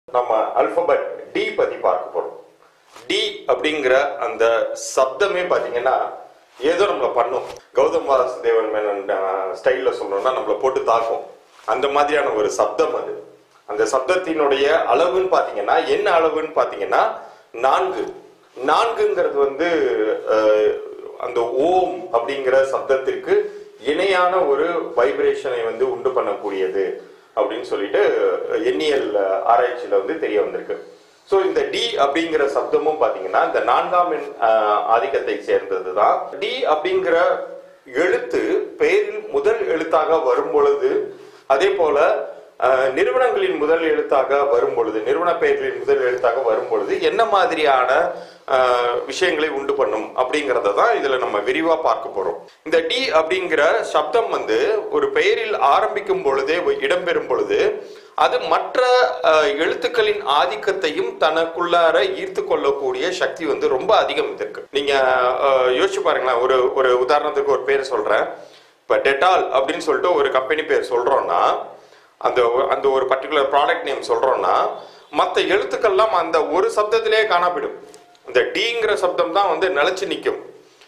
நம்ம alphabet D பத்தி பார்க்க போறோம் டி அப்படிங்கிற அந்த சப்தமே பாத்தீங்கன்னா ஏதோ நம்மளை பண்ணும் கௌதம் வாசுதேவன் மேனன் ஸ்டைல்ல சொல்லணும்னா நம்மளை போட்டு தாக்கும் அந்த மாதிரியான ஒரு சப்தம் அது அந்த சப்தத்தினுடைய அளவுன்னு பாத்தீங்கன்னா என்ன அளவுன்னு பாத்தீங்கன்னா நான்கு நான்குங்கிறது வந்து அஹ், அந்த ஓம் அப்படிங்கிற சப்தத்திற்கு இணையான ஒரு வைப்ரேஷனை வந்து உண்டு பண்ணக்கூடியது அப்படின்னு சொல்லிட்டு எண்ணியல் ஆராய்ச்சியில வந்து தெரிய வந்திருக்கு ஸோ இந்த டி அப்படிங்கிற சப்தமும் பாத்தீங்கன்னா இந்த நான்காம் எண் ஆஹ், ஆதிக்கத்தை சேர்ந்தது தான் டி அப்படிங்கிற எழுத்து பெயரில் முதல் எழுத்தாக வரும் பொழுது அதே போல ஆஹ், நிறுவனங்களின் முதல் எழுத்தாக வரும் பொழுது நிறுவன பெயர்களின் முதல் எழுத்தாக வரும் பொழுது என்ன மாதிரியான ஆஹ், விஷயங்களை உண்டு பண்ணும் அப்படிங்கறத தான் இதுல நம்ம விரிவா பார்க்க போறோம் இந்த டி அப்படிங்கிற சப்தம் வந்து ஒரு பெயரில் ஆரம்பிக்கும் பொழுதே இடம்பெறும் பொழுது அது மற்ற அஹ், எழுத்துக்களின் ஆதிக்கத்தையும் தனக்குள்ளார ஈர்த்து கொள்ளக்கூடிய சக்தி வந்து ரொம்ப அதிகம் இதற்கு நீங்க அஹ், யோசிச்சு பாருங்களேன் ஒரு ஒரு உதாரணத்துக்கு ஒரு பேர் சொல்றேன் இப்ப டெட்டால் அப்படின்னு சொல்லிட்டு ஒரு கம்பெனி பேர் சொல்றோம்னா அந்த ஒ- அந்த ஒரு பர்டிகுலர் ப்ராடக்ட் நேம் சொல்றோம்னா மற்ற எழுத்துக்கள்லாம் அந்த ஒரு சப்தத்திலே காணப்படும் இந்த டிங்கிற சப்தம் தான் வந்து நிலைச்சு நிற்கும்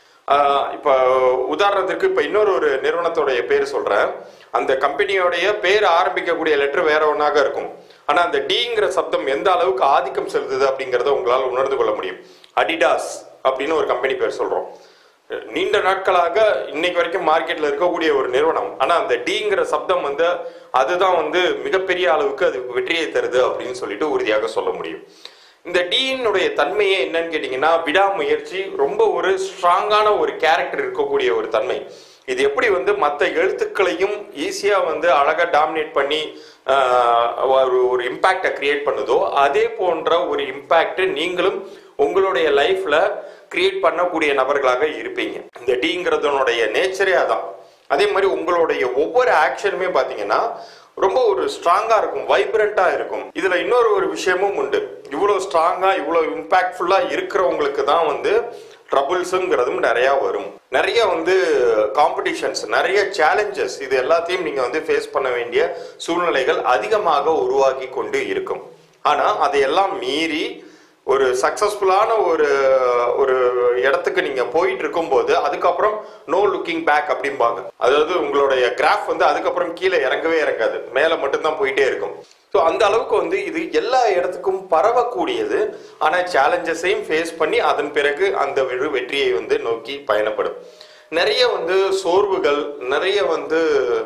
ஆஹ் இப்ப உதாரணத்திற்கு இப்ப இன்னொரு ஒரு நிறுவனத்துடைய பேர் சொல்றேன் அந்த கம்பெனியோடைய பேர் ஆரம்பிக்கக்கூடிய லெட்டர் வேற ஒன்றாக இருக்கும் ஆனா அந்த டிங்கிற சப்தம் எந்த அளவுக்கு ஆதிக்கம் செலுத்துது அப்படிங்கறத உங்களால் உணர்ந்து கொள்ள முடியும் அடிடாஸ் அப்படின்னு ஒரு கம்பெனி பேர் சொல்றோம் நீண்ட நாட்களாக இன்னைக்கு வரைக்கும் மார்க்கெட்ல இருக்கக்கூடிய ஒரு நிறுவனம் ஆனா அந்த டிங்கிற சப்தம் வந்து அதுதான் வந்து மிகப்பெரிய அளவுக்கு அது வெற்றியை தருது அப்படின்னு சொல்லிட்டு உறுதியாக சொல்ல முடியும் இந்த டீனுடைய தன்மையே என்னன்னு கேட்டீங்கன்னா விடாமுயற்சி ரொம்ப ஒரு ஸ்ட்ராங்கான ஒரு கேரக்டர் இருக்கக்கூடிய ஒரு தன்மை இது எப்படி வந்து மற்ற எழுத்துக்களையும் ஈஸியா வந்து அழகா டாமினேட் பண்ணி ஆஹ், ஒரு ஒரு இம்பாக்டை கிரியேட் பண்ணுதோ அதே போன்ற ஒரு இம்பாக்ட் நீங்களும் உங்களுடைய லைஃப்ல கிரியேட் பண்ணக்கூடிய நபர்களாக இருப்பீங்க இந்த டீங்கிறதனுடைய நேச்சரே அதான் அதே மாதிரி உங்களுடைய ஒவ்வொரு ஆக்ஷனுமே பாத்தீங்கன்னா ரொம்ப ஒரு ஸ்ட்ராங்கா இருக்கும் வைப்ரண்டா இருக்கும் இதுல இன்னொரு ஒரு விஷயமும் உண்டு இவ்வளவு ஸ்ட்ராங்கா இவ்வளவு இம்பாக்ட்ஃபுல்லா இருக்கிறவங்களுக்கு தான் வந்து ட்ரபுள்ஸுங்கிறதும் நிறைய வரும் நிறைய வந்து காம்படிஷன்ஸ் நிறைய சேலஞ்சஸ் இது எல்லாத்தையும் நீங்க வந்து ஃபேஸ் பண்ண வேண்டிய சூழ்நிலைகள் அதிகமாக உருவாகி கொண்டு இருக்கும் ஆனா அதையெல்லாம் மீறி ஒரு சக்சஸ்ஃபுல்லான ஒரு ஒரு இடத்துக்கு நீங்க போயிட்டு இருக்கும்போது அதுக்கப்புறம் நோ லுக்கிங் பேக் அப்படிம்பாங்க அதாவது உங்களுடைய கிராஃப் வந்து அதுக்கப்புறம் கீழே இறங்கவே இறங்காது மேல மட்டும்தான் போயிட்டே இருக்கும் ஸோ அந்த அளவுக்கு வந்து இது எல்லா இடத்துக்கும் பரவக்கூடியது ஆனா சேலஞ்சஸையும் ஃபேஸ் பண்ணி அதன் பிறகு அந்த வெறு- வெற்றியை வந்து நோக்கி பயணப்படும் நிறைய வந்து சோர்வுகள் நிறைய வந்து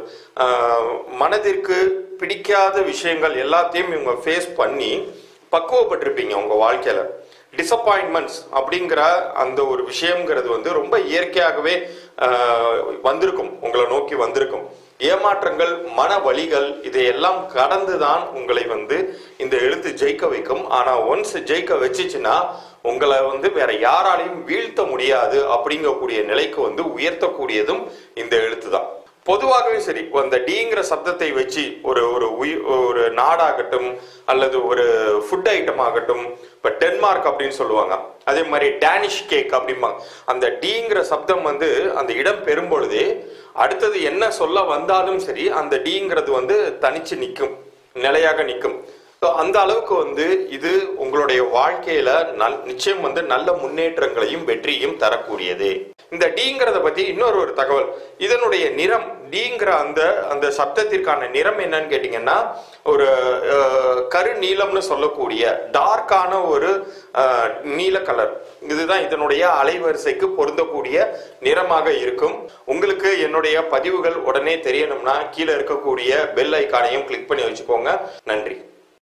ஆஹ், மனதிற்கு பிடிக்காத விஷயங்கள் எல்லாத்தையும் இவங்க ஃபேஸ் பண்ணி பக்குவப்பட்டிருப்பீங்க உங்க வாழ்க்கையில டிசப்பாயின்மெண்ட்ஸ் அப்படிங்கிற அந்த ஒரு விஷயம்ங்கிறது வந்து ரொம்ப இயற்கையாகவே ஆஹ், வந்திருக்கும் உங்களை நோக்கி வந்திருக்கும் ஏமாற்றங்கள் மன வலிகள் இதையெல்லாம் கடந்துதான் உங்களை வந்து இந்த எழுத்து ஜெயிக்க வைக்கும் ஆனா ஒன்ஸ் ஜெயிக்க வச்சுச்சுன்னா உங்களை வந்து வேற யாராலையும் வீழ்த்த முடியாது அப்படிங்கக்கூடிய நிலைக்கு வந்து உயர்த்தக்கூடியதும் இந்த எழுத்து தான் பொதுவாகவே சரி அந்த டீங்கிற சப்தத்தை வச்சு ஒரு ஒரு உயி ஒரு நாடாகட்டும் அல்லது ஒரு ஃபுட் ஐட்டம் ஆகட்டும் இப்போ டென்மார்க் அப்படின்னு சொல்லுவாங்க அதே மாதிரி டேனிஷ் கேக் அப்படிம்பாங்க அந்த டீங்கிற சப்தம் வந்து அந்த இடம் பெறும் பொழுதே அடுத்தது என்ன சொல்ல வந்தாலும் சரி அந்த டீங்கிறது வந்து தனிச்சு நிற்கும் நிலையாக நிற்கும் ஸோ அந்த அளவுக்கு வந்து இது உங்களுடைய வாழ்க்கையில நல் நிச்சயம் வந்து நல்ல முன்னேற்றங்களையும் வெற்றியும் தரக்கூடியது இந்த டீங்கிறத பத்தி இன்னொரு ஒரு தகவல் இதனுடைய நிறம் டீங்கிற அந்த அந்த சப்தத்திற்கான நிறம் என்னன்னு கேட்டீங்கன்னா ஒரு அஹ், கரு நீலம்னு சொல்லக்கூடிய டார்க்கான ஒரு அஹ், நீல கலர் இதுதான் இதனுடைய அலைவரிசைக்கு பொருந்தக்கூடிய நிறமாக இருக்கும் உங்களுக்கு என்னுடைய பதிவுகள் உடனே தெரியணும்னா கீழே இருக்கக்கூடிய பெல் ஐக்கானையும் கிளிக் பண்ணி வச்சுக்கோங்க நன்றி